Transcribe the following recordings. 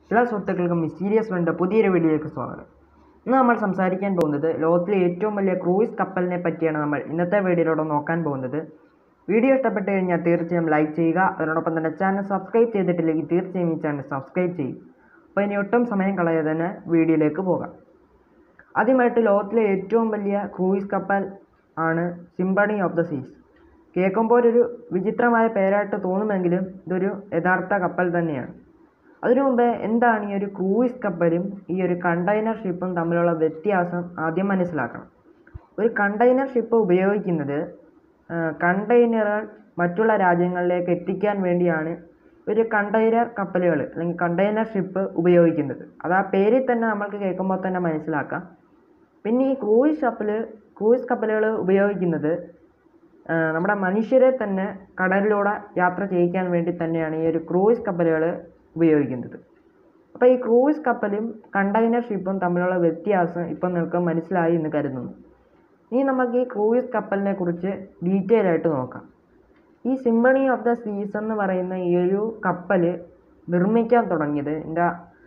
എല്ലാ സുഹൃത്തുക്കൾക്കും മിസ്റ്റീരിയസ് വേണ്ട പുതിയൊരു വീഡിയോയിലേക്ക് സ്വാഗതം ഇന്ന് നമ്മൾ സംസാരിക്കാൻ പോകുന്നത് ലോകത്തിലെ ഏറ്റവും വലിയ ക്രൂയിസ് കപ്പലിനെ പറ്റിയാണ് നമ്മൾ ഇന്നത്തെ വീഡിയോയിലൂടെ നോക്കാൻ പോകുന്നത് വീഡിയോ ഇഷ്ടപ്പെട്ട് കഴിഞ്ഞാൽ തീർച്ചയായും ലൈക്ക് ചെയ്യുക അതിനോടൊപ്പം തന്നെ ചാനൽ സബ്സ്ക്രൈബ് ചെയ്തിട്ടില്ലെങ്കിൽ തീർച്ചയായും ഈ ചാനൽ സബ്സ്ക്രൈബ് ചെയ്യും അപ്പോൾ ഇനി ഒട്ടും സമയം കളയാതെ തന്നെ വീഡിയോയിലേക്ക് പോകാം ആദ്യമായിട്ട് ലോകത്തിലെ ഏറ്റവും വലിയ ക്രൂയിസ് കപ്പൽ ആണ് സിംബണി ഓഫ് ദ സീസ് കേൾക്കുമ്പോൾ ഒരു വിചിത്രമായ പേരായിട്ട് തോന്നുമെങ്കിലും ഇതൊരു യഥാർത്ഥ കപ്പൽ തന്നെയാണ് അതിനു മുമ്പേ എന്താണ് ഈ ഒരു ക്രൂയിസ് കപ്പലും ഈ ഒരു കണ്ടെയ്നർ ഷിപ്പും തമ്മിലുള്ള വ്യത്യാസം ആദ്യം മനസ്സിലാക്കണം ഒരു കണ്ടെയ്നർ ഷിപ്പ് ഉപയോഗിക്കുന്നത് കണ്ടെയ്നറുകൾ മറ്റുള്ള രാജ്യങ്ങളിലേക്ക് എത്തിക്കാൻ വേണ്ടിയാണ് ഒരു കണ്ടെയ്നർ കപ്പലുകൾ അല്ലെങ്കിൽ കണ്ടെയ്നർ ഷിപ്പ് ഉപയോഗിക്കുന്നത് അത് ആ പേരിൽ തന്നെ നമ്മൾക്ക് കേൾക്കുമ്പോൾ തന്നെ മനസ്സിലാക്കാം പിന്നെ ഈ ക്രൂയിസ് കപ്പൽ ക്രൂയിസ് കപ്പലുകൾ ഉപയോഗിക്കുന്നത് ആ, നമ്മുടെ മനുഷ്യരെ തന്നെ കടലിലൂടെ യാത്ര ചെയ്യിക്കാൻ വേണ്ടി തന്നെയാണ് ഈ ഒരു ക്രൂയിസ് കപ്പലുകൾ ഉപയോഗിക്കുന്നത് അപ്പോൾ ഈ ക്രൂയിസ് കപ്പലും കണ്ടെയ്നർ ഷിപ്പും തമ്മിലുള്ള വ്യത്യാസം ഇപ്പം നിങ്ങൾക്ക് മനസ്സിലായി എന്ന് കരുതുന്നു ഇനി നമുക്ക് ഈ ക്രൂയിസ് കപ്പലിനെ കുറിച്ച് ഡീറ്റെയിൽ ആയിട്ട് നോക്കാം ഈ സിംബണി ഓഫ് ദ സീസ് എന്ന് പറയുന്ന ഈ ഒരു കപ്പൽ നിർമ്മിക്കാൻ തുടങ്ങിയത് എൻ്റെ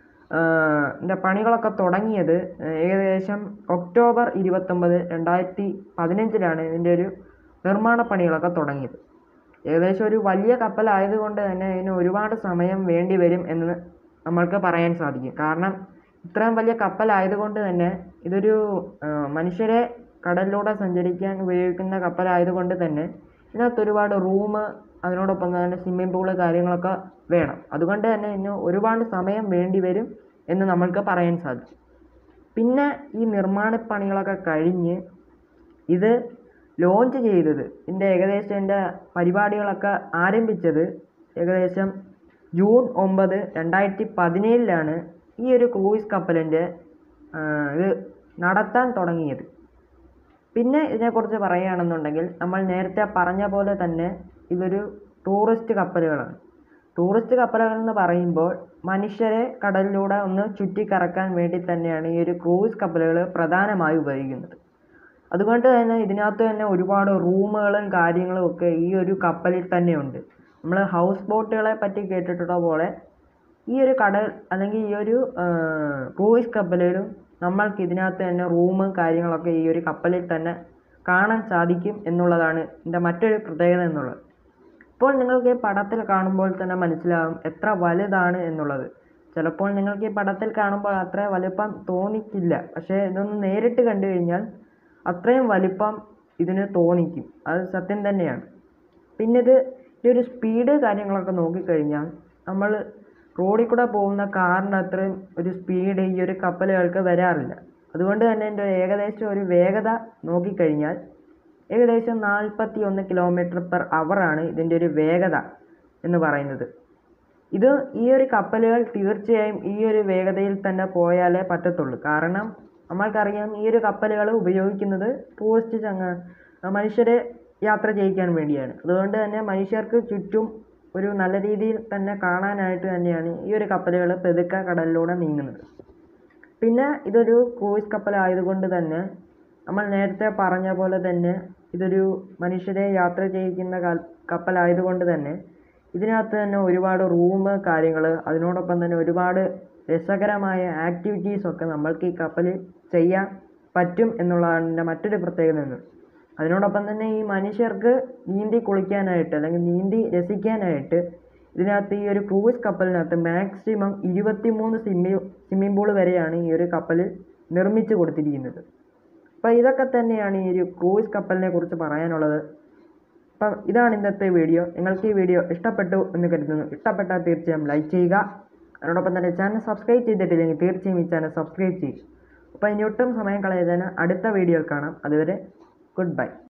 എൻ്റെ പണികളൊക്കെ തുടങ്ങിയത് ഏകദേശം ഒക്ടോബർ ഇരുപത്തൊമ്പത് രണ്ടായിരത്തി പതിനഞ്ചിലാണ് ഇതിൻ്റെ ഒരു നിർമ്മാണ പണികളൊക്കെ തുടങ്ങിയത് ഏകദേശം ഒരു വലിയ കപ്പലായതുകൊണ്ട് തന്നെ ഇതിന് ഒരുപാട് സമയം വേണ്ടി വരും എന്ന് നമ്മൾക്ക് പറയാൻ സാധിക്കും കാരണം ഇത്രയും വലിയ കപ്പലായതുകൊണ്ട് തന്നെ ഇതൊരു ആ, മനുഷ്യരെ കടലിലൂടെ സഞ്ചരിക്കാൻ ഉപയോഗിക്കുന്ന കപ്പലായതുകൊണ്ട് തന്നെ ഇതിനകത്ത് ഒരുപാട് റൂം അതിനോടൊപ്പം തന്നെ സ്വിമ്മിംഗ് പൂള് കാര്യങ്ങളൊക്കെ വേണം അതുകൊണ്ട് തന്നെ ഇതിന് ഒരുപാട് സമയം വേണ്ടി വരും എന്ന് നമ്മൾക്ക് പറയാൻ സാധിക്കും പിന്നെ ഈ നിർമ്മാണ പണികളൊക്കെ കഴിഞ്ഞ് ഇത് ലോഞ്ച് ചെയ്തത് ഇതിൻ്റെ ഏകദേശം ഇതിൻ്റെ പരിപാടികളൊക്കെ ആരംഭിച്ചത് ഏകദേശം ജൂൺ ഒമ്പത് രണ്ടായിരത്തി പതിനേഴിലാണ് ഈ ഒരു ക്രൂയിസ് കപ്പലിൻ്റെ ഇത് നടത്താൻ തുടങ്ങിയത് പിന്നെ ഇതിനെക്കുറിച്ച് പറയുകയാണെന്നുണ്ടെങ്കിൽ നമ്മൾ നേരത്തെ പറഞ്ഞ പോലെ തന്നെ ഇതൊരു ടൂറിസ്റ്റ് കപ്പലുകളാണ് ടൂറിസ്റ്റ് കപ്പലുകൾ എന്ന് പറയുമ്പോൾ മനുഷ്യരെ കടലിലൂടെ ഒന്ന് ചുറ്റിക്കറക്കാൻ വേണ്ടി തന്നെയാണ് ഈ ഒരു ക്രൂയിസ് കപ്പലുകൾ പ്രധാനമായും ഉപയോഗിക്കുന്നത് അതുകൊണ്ട് തന്നെ ഇതിനകത്ത് തന്നെ ഒരുപാട് റൂമുകളും കാര്യങ്ങളും ഒക്കെ ഈ ഒരു കപ്പലിൽ തന്നെയുണ്ട് നമ്മൾ ഹൗസ് ബോട്ടുകളെ പറ്റി കേട്ടിട്ടുള്ള പോലെ ഈ ഒരു കടൽ അല്ലെങ്കിൽ ഈ ഒരു ക്രൂയിസ് കപ്പലിലും നമ്മൾക്ക് ഇതിനകത്ത് തന്നെ റൂമും കാര്യങ്ങളൊക്കെ ഈ ഒരു കപ്പലിൽ തന്നെ കാണാൻ സാധിക്കും എന്നുള്ളതാണ് ഇതിൻ്റെ മറ്റൊരു പ്രത്യേകത എന്നുള്ളത് ഇപ്പോൾ നിങ്ങൾക്ക് ഈ പടത്തിൽ കാണുമ്പോൾ തന്നെ മനസ്സിലാവും എത്ര വലുതാണ് എന്നുള്ളത് ചിലപ്പോൾ നിങ്ങൾക്ക് ഈ പടത്തിൽ കാണുമ്പോൾ അത്ര വലുപ്പം തോന്നിക്കില്ല പക്ഷേ ഇതൊന്ന് നേരിട്ട് കണ്ടു കഴിഞ്ഞാൽ അത്രയും വലിപ്പം ഇതിന് തോന്നിക്കും അത് സത്യം തന്നെയാണ് പിന്നെ ഇത് ഈ ഒരു സ്പീഡ് കാര്യങ്ങളൊക്കെ നോക്കിക്കഴിഞ്ഞാൽ നമ്മൾ റോഡിൽ കൂടെ പോകുന്ന കാറിന് അത്രയും ഒരു സ്പീഡ് ഈ ഒരു കപ്പലുകൾക്ക് വരാറില്ല അതുകൊണ്ട് തന്നെ എൻ്റെ ഏകദേശം ഒരു വേഗത നോക്കിക്കഴിഞ്ഞാൽ ഏകദേശം നാൽപ്പത്തി ഒന്ന് കിലോമീറ്റർ പെർ ആണ് ഇതിൻ്റെ ഒരു വേഗത എന്ന് പറയുന്നത് ഇത് ഈ ഒരു കപ്പലുകൾ തീർച്ചയായും ഈ ഒരു വേഗതയിൽ തന്നെ പോയാലേ പറ്റത്തുള്ളൂ കാരണം നമ്മൾക്കറിയാം ഈ ഒരു കപ്പലുകൾ ഉപയോഗിക്കുന്നത് ടൂറിസ്റ്റ് ചങ്ങ മനുഷ്യരെ യാത്ര ചെയ്യിക്കാൻ വേണ്ടിയാണ് അതുകൊണ്ട് തന്നെ മനുഷ്യർക്ക് ചുറ്റും ഒരു നല്ല രീതിയിൽ തന്നെ കാണാനായിട്ട് തന്നെയാണ് ഈ ഒരു കപ്പലുകൾ പെതുക്കെ കടലിലൂടെ നീങ്ങുന്നത് പിന്നെ ഇതൊരു ക്രൂയിസ് കപ്പലായതുകൊണ്ട് തന്നെ നമ്മൾ നേരത്തെ പറഞ്ഞ പോലെ തന്നെ ഇതൊരു മനുഷ്യരെ യാത്ര ചെയ്യിക്കുന്ന കൽ- കപ്പലായതുകൊണ്ട് തന്നെ ഇതിനകത്ത് തന്നെ ഒരുപാട് റൂം കാര്യങ്ങൾ അതിനോടൊപ്പം തന്നെ ഒരുപാട് രസകരമായ ആക്ടിവിറ്റീസ് ഒക്കെ നമ്മൾക്ക് ഈ കപ്പലിൽ ചെയ്യാൻ പറ്റും എന്നുള്ളതാണ് ഇതിൻ്റെ മറ്റൊരു പ്രത്യേകത എന്ന് അതിനോടൊപ്പം തന്നെ ഈ മനുഷ്യർക്ക് നീന്തി കുളിക്കാനായിട്ട് അല്ലെങ്കിൽ നീന്തി രസിക്കാനായിട്ട് ഇതിനകത്ത് ഈ ഒരു ക്രൂയിസ് കപ്പലിനകത്ത് മാക്സിമം ഇരുപത്തിമൂന്ന് സ്വിമ്മി സ്വിമ്മിംഗ് പൂൾ വരെയാണ് ഈ ഒരു കപ്പലിൽ നിർമ്മിച്ചു കൊടുത്തിരിക്കുന്നത് അപ്പോൾ ഇതൊക്കെ തന്നെയാണ് ഈ ഒരു ക്രൂയിസ് കപ്പലിനെ കുറിച്ച് പറയാനുള്ളത് അപ്പം ഇതാണ് ഇന്നത്തെ വീഡിയോ നിങ്ങൾക്ക് ഈ വീഡിയോ ഇഷ്ടപ്പെട്ടു എന്ന് കരുതുന്നു ഇഷ്ടപ്പെട്ടാൽ തീർച്ചയായും ലൈക്ക് ചെയ്യുക അതിനോടൊപ്പം തന്നെ ചാനൽ സബ്സ്ക്രൈബ് ചെയ്തിട്ടില്ലെങ്കിൽ തീർച്ചയായും ഈ ചാനൽ സബ്സ്ക്രൈബ് ചെയ്യുക അപ്പോൾ ഇനി ഒട്ടും സമയം കളയാതെ അടുത്ത വീഡിയോയിൽ കാണാം അതുവരെ ഗുഡ് ബൈ